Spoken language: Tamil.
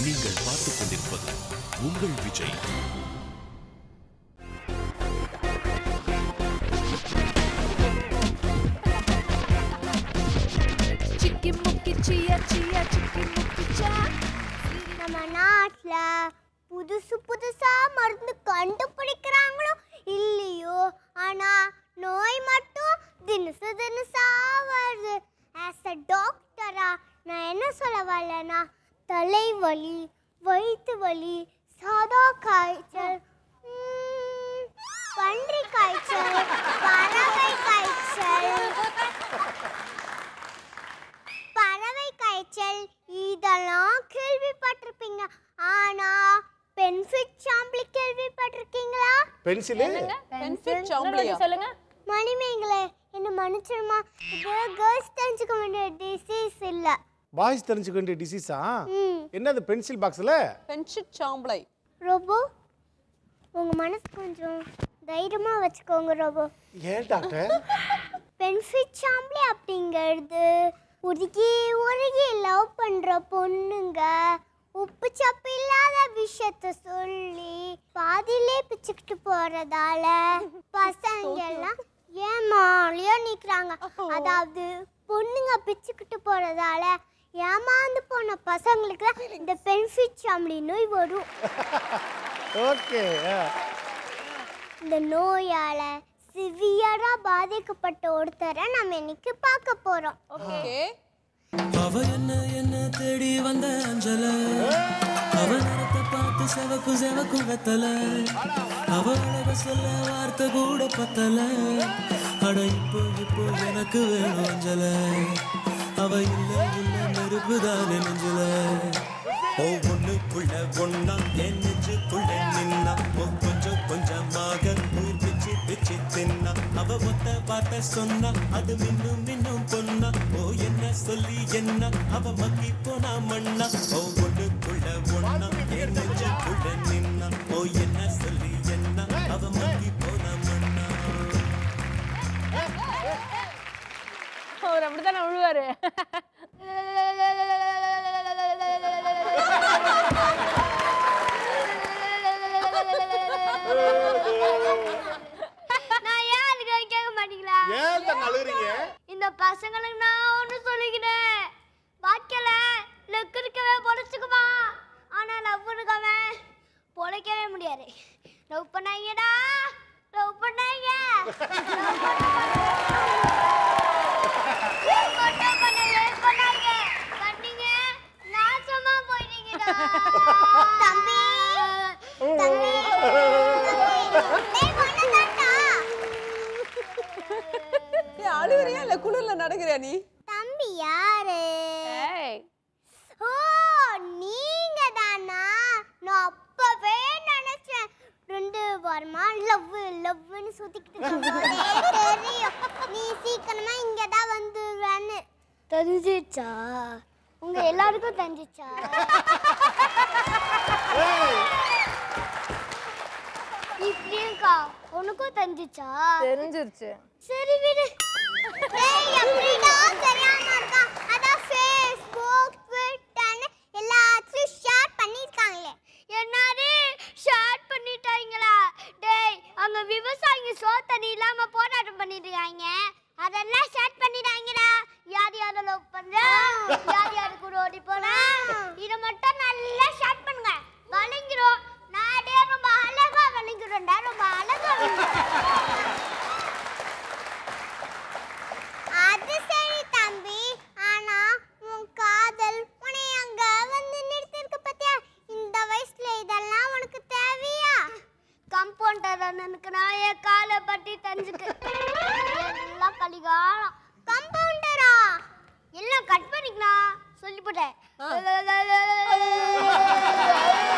நீங்கள் பார்த்துக் கொண்டிருப்பது உங்கள் விஜய் சிக்கி முக்கி சியா சியா சிக்கி முக்கி சா நம்ம நாட்டுல புதுசு புதுசா மருந்து கண்டுபிடிக்கிறாங்களோ இல்லையோ ஆனா நோய் மட்டும் தினசு தினசா வருது ஆஸ் அ டாக்டரா நான் என்ன சொல்ல வரலனா தலைவலி வயிற்று வலி சாதா காய்ச்சல் ம், பன்றி காய்ச்சல் பறவை காய்ச்சல் பறவை காய்ச்சல் இதெல்லாம் கேள்விப்பட்டிருப்பீங்க ஆனா பென்ஃபிட் சாம்பிளி கேள்விப்பட்டிருக்கீங்களா பென்சிலு பென்சில் சாம்பிளியா சொல்லுங்க மணிமேகலை என்ன மன்னிச்சிருமா இது கேர்ள்ஸ் தெரிஞ்சுக்க வேண்டிய டிசீஸ் இல்ல பாய்ஸ் தெரிஞ்சுக்க வேண்டிய டிசீஸா ம் என்னது பென்சில் பாக்ஸில் பென்சில் சாம்பிளை ரோபோ உங்க மனசு கொஞ்சம் தைரியமா வச்சுக்கோங்க ரோபோ ஏன் டாக்டர் பென்ஃபிட் சாம்பிளி அப்படிங்கிறது உருகி உருகி லவ் பண்ற பொண்ணுங்க உப்பு சப்பு இல்லாத விஷயத்த சொல்லி பாதியிலே பிச்சுக்கிட்டு போறதால பசங்க எல்லாம் ஏமாலியா நிக்கிறாங்க அதாவது பொண்ணுங்க பிச்சுக்கிட்டு போறதால ஏமாந்து போன பசங்களுக்கு இந்த பென்ஃபிட் சாம்பிளி நோய் வரும் ஓகே இந்த நோயால சிவியரா பாதிக்கப்பட்ட ஒருத்தரை நம்ம இன்னைக்கு பார்க்க போறோம் ஓகே அவ என்ன என்ன தேடி வந்த அஞ்சல அவ நேரத்தை பார்த்து செவக்கு செவக்கு வெத்தல அவ அழக சொல்ல வார்த்தை கூட பத்தல அட இப்போ இப்போ எனக்கு வேணும் அஞ்சல அவ இல்ல இல்ல நெருப்பு தானே நெஞ்சல ஒவ்வொன்னுக்குள்ள ஒன்னா என் நெஞ்சுக்குள்ள நின்னா ஓ கொஞ்சம் கொஞ்சமாக உயிர் பிச்சு பிச்சு தின்னா அவ ஒத்த வார்த்தை சொன்னா அது மின்னும் மின்னும் பொன்னா ஓ என்ன சொல்லி என்ன அவ மக்கி போனா மண்ணா ஓ ஒண்ணுக்குள்ள ஒன்னா என் நெஞ்சுக்குள்ள நின்னா ஓ என்ன சொல்லி என்ன அவ மக்கி போனா மண்ணா அவர் அப்படித்தானே விழுவாரு நான் ஏன் அதுக்கு கேட்க மாட்டீங்களா ஏன் தான் அழுகுறீங்க இந்த பசங்களுக்கு நான் ஒன்று சொல்லிக்கிறேன் வாழ்க்கையில லெக் இருக்கவே பொழைச்சுக்குமா ஆனா லவ் இருக்கவன் பொழைக்கவே முடியாது லவ் பண்ணாங்கடா லவ் பண்ணாங்க லவ் பண்ணவே பண்ணாங்க பண்ணீங்க நாசமா போயிட்டீங்கடா தம்பி தம்பி தம்பி பொண்ணுதான்டா. ஏய், அழுகுறியா இல்ல குளிர்ல நடக்கிறியா நீ தம்பி யாரு ஏய் ஓ நீங்க தானா நான் அப்பவே நினைச்சேன் ரெண்டு வாரமா லவ் லவ்னு சுத்திக்கிட்டு இருக்கும்போதே தெரியும் நீ சீக்கிரமா இங்க தான் வந்துடுவேன்னு தெரிஞ்சிச்சா உங்க எல்லாருக்கும் தெரிஞ்சிச்சா இப்படியும்க்கா உனக்கும் தெரிஞ்சிச்சா தெரிஞ்சிருச்சு சரி விடு ஏய் எப்படிடா தெரியாம இருக்கா அதான் ஃபேஸ்புக் ட்விட்டர் எல்லாத்தையும் ஷேர் பண்ணிருக்காங்களே என்னது ஷேர் பண்ணிட்டாங்களா டேய் அங்க விவசாயிங்க சோத்தண்ணி இல்லாம போராட்டம் பண்ணிட்டு இருக்காங்க அதெல்லாம் ஷேர் பண்ணிட்டாங்கடா யார் யார லவ் பண்றா யார் யாரு கூட ஓடி போறா இத மட்டும் நல்லா ஷேர் பண்ணுங்க வழங்கிரும் நாடே ரொம்ப அழகா வழங்கிடும்டா ரொம்ப அழகா வழங்கிடும் அது சரி தம்பி ஆனா உன் காதல் உன்னை அங்க வந்து நிறுத்திருக்கு பத்தியா இந்த வயசுல இதெல்லாம் உனக்கு தேவையா கம்பவுண்டர் அண்ணனுக்கு நான் என் காலை பற்றி தெரிஞ்சுக்கு எல்லாம் கலிகாலம் கம்பவுண்டரா எல்லாம் கட் பண்ணிக்கலாம் சொல்லி போட்டேன்